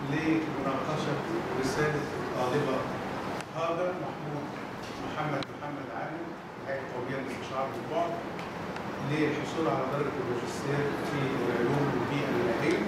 لمناقشة رسالة الطالبة هاجر محمود محمد محمد عامر الهيئة القومية للاستشعار بالبعد للحصول على درجة الماجستير في العلوم والبيئة الإلهية.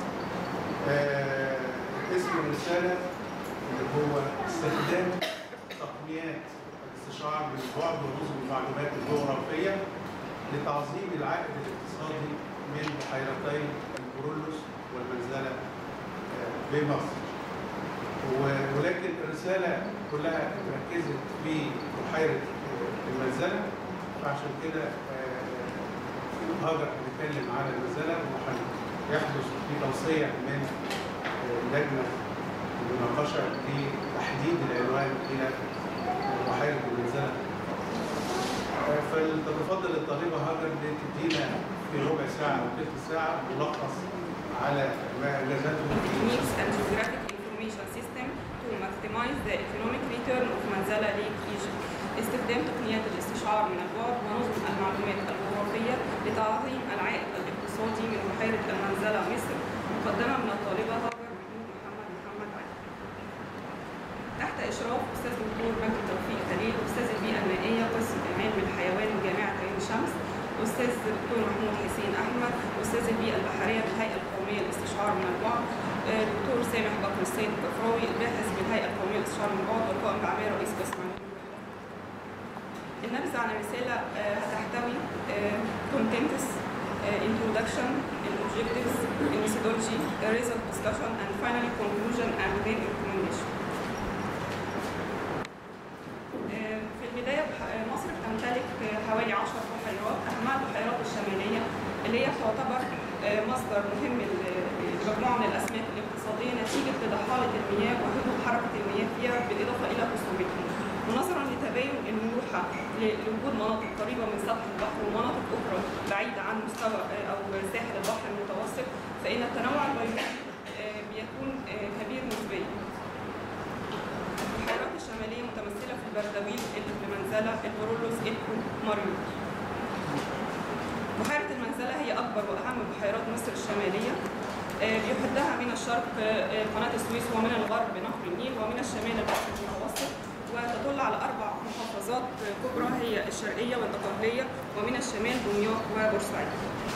آه، اسم الرسالة اللي هو استخدام تقنيات الاستشعار بالبعد ونظم المعلومات الجغرافية لتعظيم العائد الاقتصادي من بحيرتي البرولوس والمنزلة آه، بمصر. و- ولكن الرسالة كلها ركزت في بحيرة آه، المنزلة فعشان كده آه، هاجر هنتكلم على المنزلة وهيحدث في توصية من آه، لجنة المناقشة لتحديد العنوان إلى آه، بحيرة المنزلة آه، فلتتفضل الطالبة هاجر لتدينا في ربع ساعة أو ثلث ساعة ملخص على ما أنجزته في techniques and geographic information system to maximize the economic return of Manzala Lake Egypt. استخدام تقنيات الاستشعار من البعد ونظم المعلومات الجغرافية لتعظيم العائد الاقتصادي من بحيرة المنزلة مصر مقدمة من الطالبة هاجر محمود محمد محمد علي. تحت إشراف أستاذ دكتور مجدي توفيق خليل أستاذ البيئة المائية قسم علم الحيوان بجامعة عين شمس أستاذ دكتور محمود حسين أحمد أستاذ البيئة البحرية بالهيئة القومية للاستشعار من البعد آه، دكتور سامح بكر السيد الكفراوي الباحث بالهيئة القومية للاستشعار من البعد والقائم بأعمال رئيس قسم علوم البحر. النبذة عن الرسالة آه، هتحتوي آه، contents آه، introduction objectives methodology result discussion and finally conclusion and then recommendation آه، في البداية بح- مصر بتمتلك آه، حوالي 10 بحيرات أهمها البحيرات الشمالية اللي هي تعتبر آه، مصدر مهم ل- لمجموعة من الأسماك الاقتصادية نتيجة لضحالة المياه وهدوء حركة المياه فيها بالإضافة إلى خصوبتها. ونظرا لتباين الملوحة ل- لوجود مناطق قريبة من سطح البحر ومناطق أخرى بعيدة عن مستوى آه، أو ساحل البحر المتوسط فإن التنوع البيولوجي آه، بيكون آه، كبير نسبيا. البحيرات الشمالية متمثلة في البردويل، المنزلة، البرولوس، إلكو، ماريوت. بحيرة المنزلة هي أكبر وأهم بحيرات مصر الشمالية آه، بيحدها من الشرق آه، قناة السويس ومن الغرب نهر النيل ومن الشمال البحر المتوسط وتطل على أربع محافظات آه، كبرى هي الشرقية والدقهلية ومن الشمال دمياط وبورسعيد.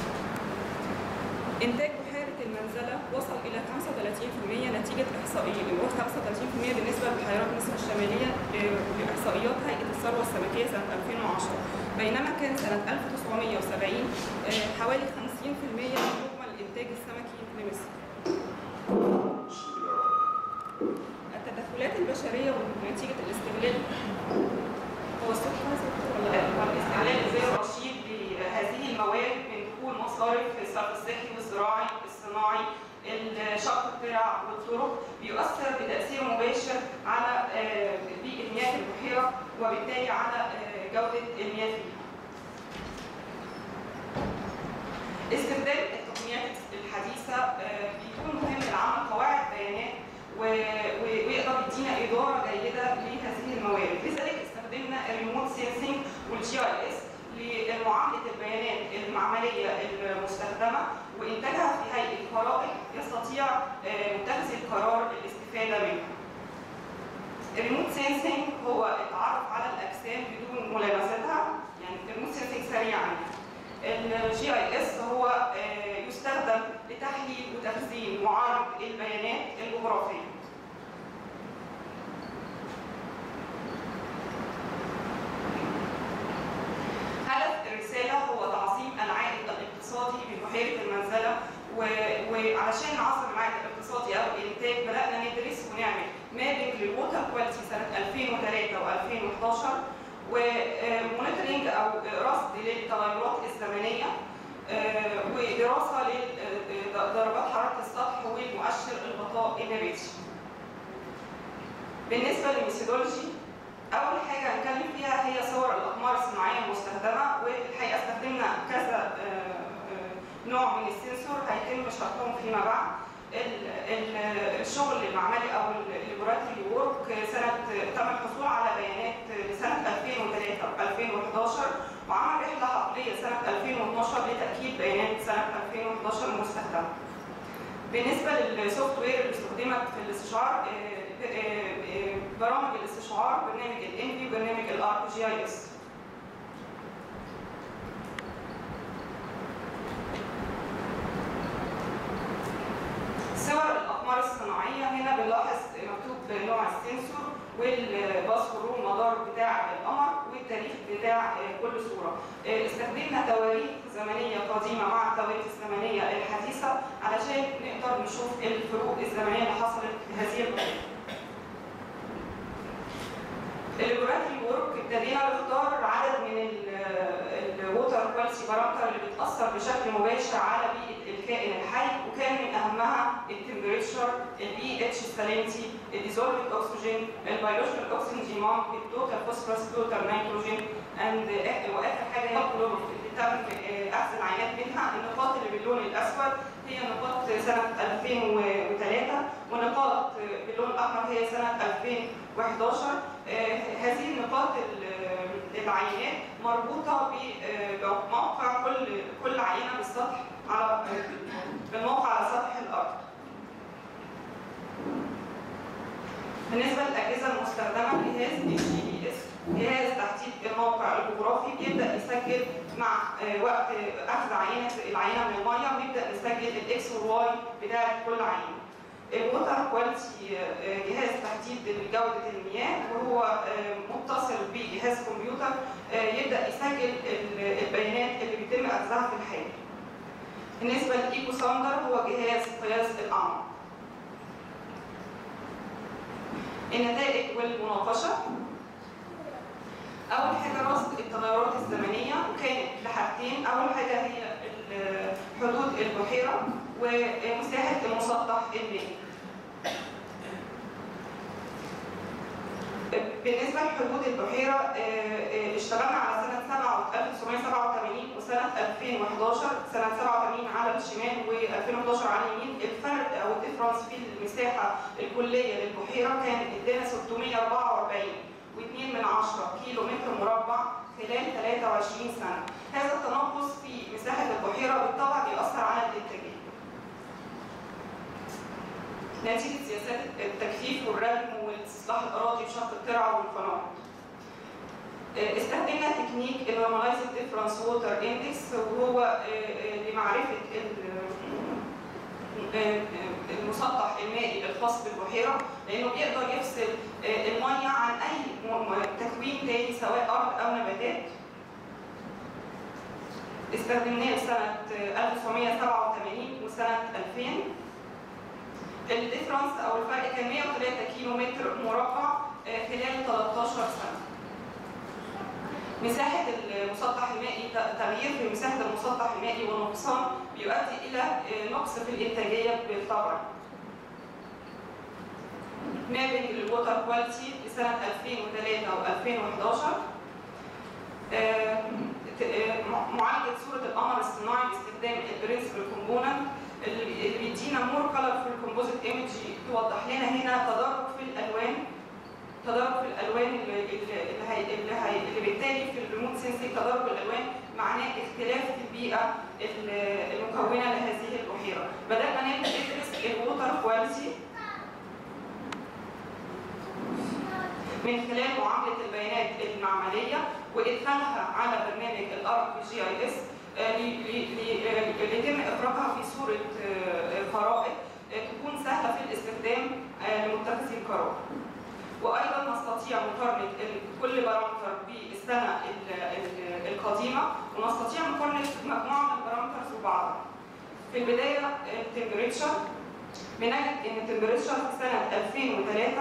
إنتاج بحيرة المنزلة وصل إلى 35% نتيجة إحصائية بنقول 35% بالنسبة لبحيرات مصر الشمالية آه، بإحصائيات هيئة الثروة السمكية سنة 2010 بينما كان سنة 1970 آه، حوالي 50% من مجمل الإنتاج السمكي لمصر. التدخلات البشرية ونتيجة الاستغلال هو الصوت خلاص ولا لا؟ الاستغلال الغير رشيد لهذه الموارد من دخول مصارف الصرف الصحي والزراعي الصناعي الشق الترع والطرق بيؤثر بتأثير مباشر على آه، بيئة مياه البحيرة وبالتالي على آه، جودة المياه فيها. استخدام التقنيات الحديثة آه، بيكون مهم لعمل قواعد بيانات و- و- ويقدر يدينا إدارة جيدة لهذه الموارد، لذلك استخدمنا الريموت سينسينج والجي اي اس لمعاملة البيانات المعملية المستخدمة وإنتاجها في هيئة خرائط يستطيع آه، متخذ القرار الاستفادة منها. الريموت سينسينج هو التعرف على الأجسام بدون ملامستها، يعني الريموت سينسينج سريعا الجي اي اس هو آه، يستخدم لتحليل وتخزين وعرض البيانات الجغرافيه. هدف الرساله هو تعظيم العائد الاقتصادي ببحيره المنزله و- وعلشان نعظم العائد الاقتصادي او الانتاج بدانا ندرس ونعمل مابنج للووتر كواليتي سنه 2003 و2011 ومونيتورنج او رصد للتغيرات الزمنيه آه، ودراسه لدرجات حراره السطح والمؤشر الغطاء النباتي. بالنسبه للميثودولوجي اول حاجه هنتكلم فيها هي صور الاقمار الصناعيه المستخدمه والحقيقه استخدمنا كذا آه، آه، نوع من السنسور هيتم شرحهم فيما بعد ال- ال- الشغل المعملي او الليبوراتوري وورك سنه تم الحصول على بيانات لسنه 2003 و 2011 وعمل رحله عقليه سنه 2012 لتاكيد بيانات سنه 2011 المستخدمه. بالنسبه للسوفت وير اللي استخدمت في الاستشعار آه، آه، آه، برامج الاستشعار برنامج الانفي وبرنامج الار جي اي اس صور الاقمار الصناعيه هنا بنلاحظ مكتوب نوع السنسور والباسورد المدار بتاع القمر والتاريخ بتاع كل صوره استخدمنا تواريخ زمنيه قديمه مع التواريخ الزمنيه الحديثه علشان نقدر نشوف الفروق الزمنيه اللي حصلت في هذه الفتره الليبوراتوري ورك ابتدينا نختار عدد من الووتر كواليتي بارامتر اللي بتاثر بشكل مباشر على بيئه الكائن الحي وكان من اهمها التمبريتشر البي اتش سالينتي الديزولفد اوكسجين البيولوجيكال اوكسجين ديماند التوتال فوسفورس توتال نيتروجين اند واخر حاجه هي الكلوروفيل اللي تم اخذ العينات منها النقاط اللي باللون الاسود هي نقاط سنه 2003 ونقاط باللون الاحمر هي سنه 2011 هذه النقاط العينات مربوطه بموقع كل كل عينه بالسطح على بالموقع على سطح الارض. بالنسبه للاجهزه المستخدمه جهاز الجي بي اس جهاز تحديد الموقع الجغرافي بيبدا يسجل مع وقت اخذ عينه العينه من الميه بنبدا نسجل الاكس والواي بتاعه كل عينه. الووتر كواليتي جهاز تحديد جودة المياه وهو متصل بجهاز كمبيوتر يبدأ يسجل البيانات اللي بيتم أخذها في الحال. بالنسبة للإيكو ساوندر هو جهاز قياس الأعماق. النتائج والمناقشة أول حاجة رصد التغيرات الزمنية وكانت لحاجتين، أول حاجة هي حدود البحيرة ومساحة المسطح المائي. بالنسبة لحدود البحيرة اشتغلنا على سنة 1987 وسنة 2011 سنة 87 على الشمال و2011 على اليمين الفرق أو الديفرنس في المساحة الكلية للبحيرة كان ادانا 644 و2 من 10 كيلو متر مربع خلال 23 سنة هذا التناقص في مساحة البحيرة بالطبع بيأثر على الإنتاجية نتيجة سياسات التجفيف والردم واستصلاح الأراضي وشق الترع والقناة. استخدمنا تكنيك النورماليزد ديفرنس ووتر اندكس وهو لمعرفة المسطح المائي الخاص بالبحيرة لأنه بيقدر يفصل المية عن أي تكوين تاني سواء أرض أو نباتات. استخدمناه سنة 1987 وسنة 2000 الديفرنس او الفرق كان 103 كيلو متر مربع خلال 13 سنه. مساحة المسطح المائي تغيير في مساحة المسطح المائي والنقصان بيؤدي إلى نقص في الإنتاجية بالطبع. مابنج الووتر كواليتي لسنة 2003 و 2011 معالجة صورة القمر الصناعي باستخدام البرنسبل كومبوننت اللي بيدينا مور كلرفول كومبوزيت ايمج توضح لنا هنا تدرج في الالوان تدرج في الالوان اللي اللي هي اللي, هي اللي بالتالي في الريموت سنسنج تدرج الالوان معناه اختلاف في البيئه المكونه لهذه البحيره بدانا ندرس الووتر كواليتي من خلال معامله البيانات المعمليه وادخالها على برنامج الار بي جي اي اس ليتم اخراجها في صوره خرائط تكون سهله في الاستخدام لمتخذي القرار. وايضا نستطيع مقارنه كل بارامتر بالسنه القديمه ونستطيع مقارنه مجموعه من البارامترز ببعضها. في البدايه التمبريتشر بنجد ان التمبريتشر في سنه 2003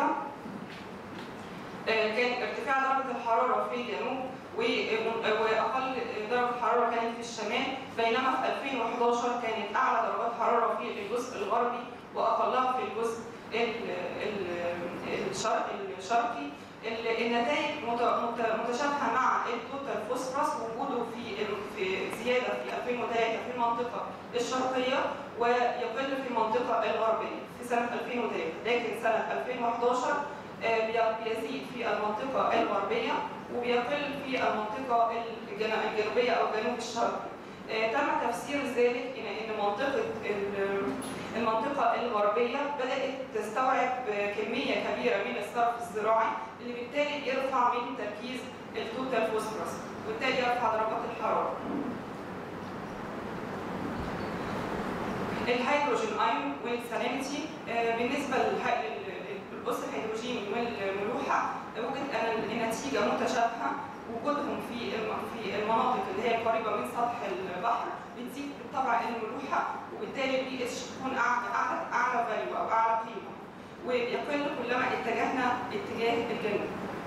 كان ارتفاع درجه الحراره في الجنوب واقل درجه حراره كانت في الشمال بينما في 2011 كانت اعلى درجات حراره في الجزء الغربي واقلها في الجزء الشرقي النتائج متشابهه مع التوتال فوسفورس وجوده في في زياده في 2003 في المنطقه الشرقيه ويقل في المنطقه الغربيه في سنه 2003 لكن سنه 2011 بيزيد في المنطقة الغربية وبيقل في المنطقة الجنوبية أو الجنوب الشرقي. تم تفسير ذلك إن إن منطقة المنطقة الغربية بدأت تستوعب كمية كبيرة من الصرف الزراعي اللي بالتالي بيرفع من تركيز التوتال فوسفورس وبالتالي يرفع درجات الحرارة. الهيدروجين ايون والسالينيتي بالنسبة للقص الهيدروجين والملوحة وجد أن النتيجة متشابهة وجودهم في في المناطق اللي هي القريبة من سطح البحر بتزيد بالطبع الملوحة وبالتالي البي اتش تكون اعلى اعلى فاليو او اعلى قيمه ويقل كلما اتجهنا اتجاه الجنوب.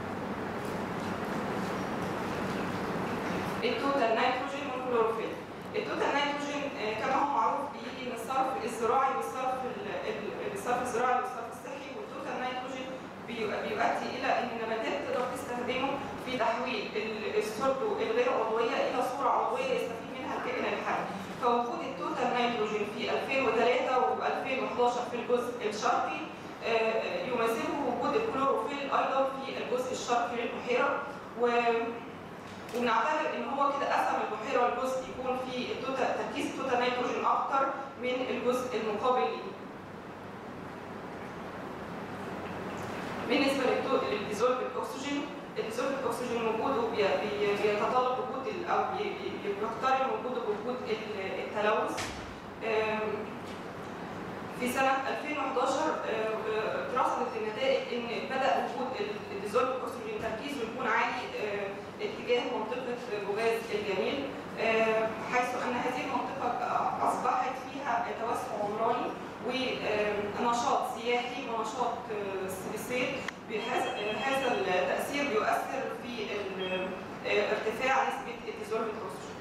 التوتال نيتروجين والكلوروفيل. التوتال نيتروجين كما هو معروف بيجي من الصرف الزراعي والصرف الصرف الزراعي والصرف الصحي والتوتال نيتروجين بيؤدي الى ان النباتات تقدر تستخدمه في تحويل الصلب الغير عضويه الى صوره عضويه يستفيد منها الكائن الحي. فوجود التوتال نيتروجين في 2003 و2011 في الجزء الشرقي يماثله وجود الكلوروفيل ايضا في الجزء الشرقي للبحيره و ونعتبر ان هو كده قسم البحيره الجزء يكون فيه التوتال تركيز التوتال نيتروجين اكتر من الجزء المقابل ليه. بالنسبه للديزولف الاكسجين الديزولف الاكسجين وجوده بيتطلب وجود او بيقترن وجوده بوجود التلوث في سنة 2011 رصدت النتائج ان بدأ وجود الديزولف اكسجين تركيزه يكون عالي اتجاه منطقة بوغاز الجميل حيث ان هذه المنطقة اصبحت فيها توسع عمراني ونشاط سياحي ونشاط صيد هذا التأثير بيؤثر في ارتفاع نسبة الديزولف اكسجين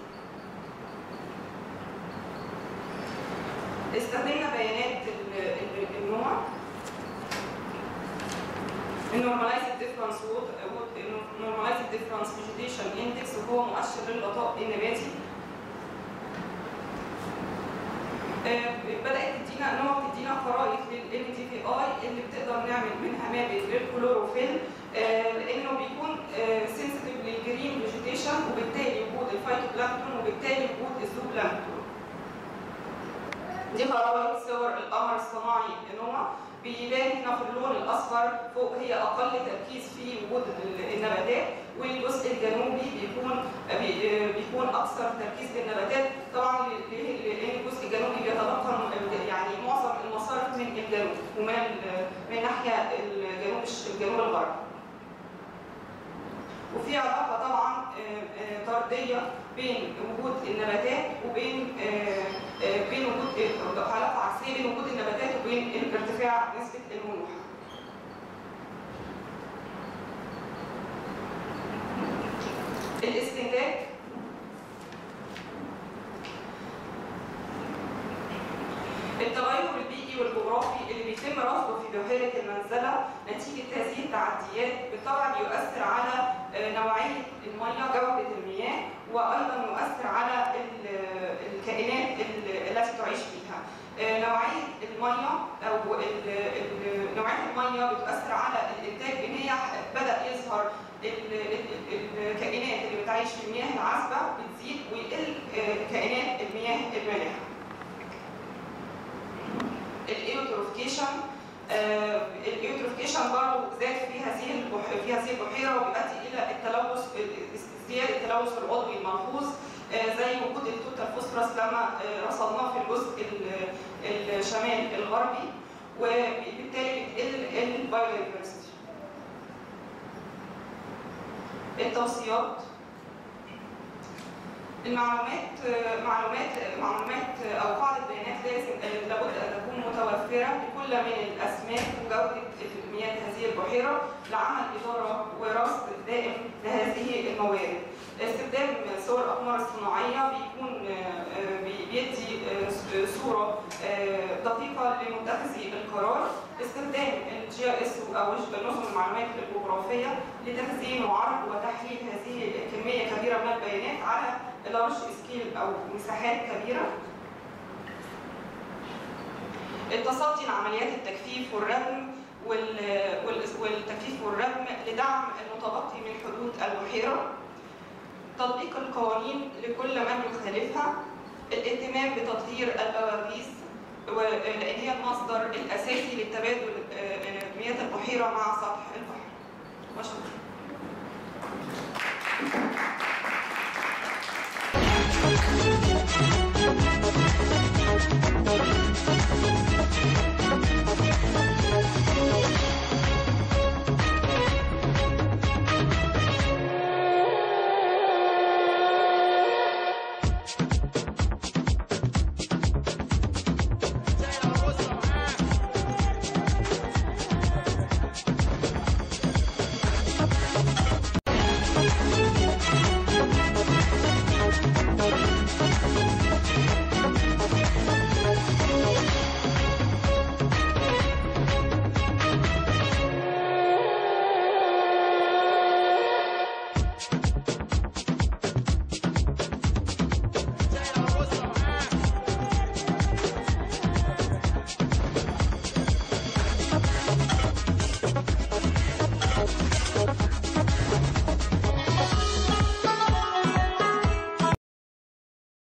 استخدمنا بيانات النوع النورماليزد ديفرنس النورماليزد ديفرنس فيجيتيشن اندكس وهو مؤشر للغطاء النباتي بدات تدينا نوع تدينا خرائط لل دي في اي اللي بتقدر نعمل منها مابنج للكلوروفيل لانه بيكون سنسيتيف للجرين فيجيتيشن وبالتالي وجود الفيتوبلانكتون وبالتالي وجود الزوبلانكتون دي خرائط صور القمر الصناعي نوع بيبان هنا في اللون الاصفر فوق هي اقل تركيز في وجود النباتات والجزء الجنوبي بيكون بيكون اكثر تركيز للنباتات طبعا لان الجزء الجنوبي بيتلقى يعني معظم المصارف من الجنوب ومن من ناحيه الجنوب الجنوب الغربي وفي علاقه طبعا طرديه بين وجود النباتات وبين بين وجود علاقه عكسيه بين وجود النباتات وبين ارتفاع نسبه الملوحه. الاستنتاج التغير البيئي والجغرافي اللي بيتم رصده في بحيره المنزله نتيجه هذه التعديات بالطبع بيؤثر على نوعيه المياه جوده المياه وايضا يؤثر على الكائنات التي تعيش فيها. نوعيه الميه او نوعيه الميه بتؤثر على الانتاج ان هي بدا يظهر الكائنات اللي بتعيش في المياه العذبه بتزيد ويقل كائنات المياه المالحه. الايوتروفيكيشن الايوتروفيكيشن برضه زاد في هذه في هذه البحيره وبيؤدي الى التلوث زياده التلوث العضوي الملحوظ زي وجود التوتال فوسفورس لما رصدناه في الجزء الشمال الغربي وبالتالي بتقل البايودايفرستي. التوصيات المعلومات معلومات معلومات او قاعده بيانات لازم لابد ان تكون متوفره لكل من الاسماك وجوده المياه هذه البحيره لعمل اداره ورصد دائم لهذه الموارد. استخدام صور الاقمار الصناعيه بيكون بيدي صوره دقيقه لمتخذي القرار استخدام الجي اس او نظم المعلومات الجغرافيه لتخزين وعرض وتحليل هذه كميه كبيره من البيانات على لارج سكيل او مساحات كبيره التصدي لعمليات التجفيف والردم والتجفيف والردم لدعم المتبقي من حدود البحيره تطبيق القوانين لكل من يخالفها الاهتمام بتطهير البواغيث ولان هي المصدر الاساسي للتبادل آه، آه، مياه البحيره مع سطح البحر وشكرا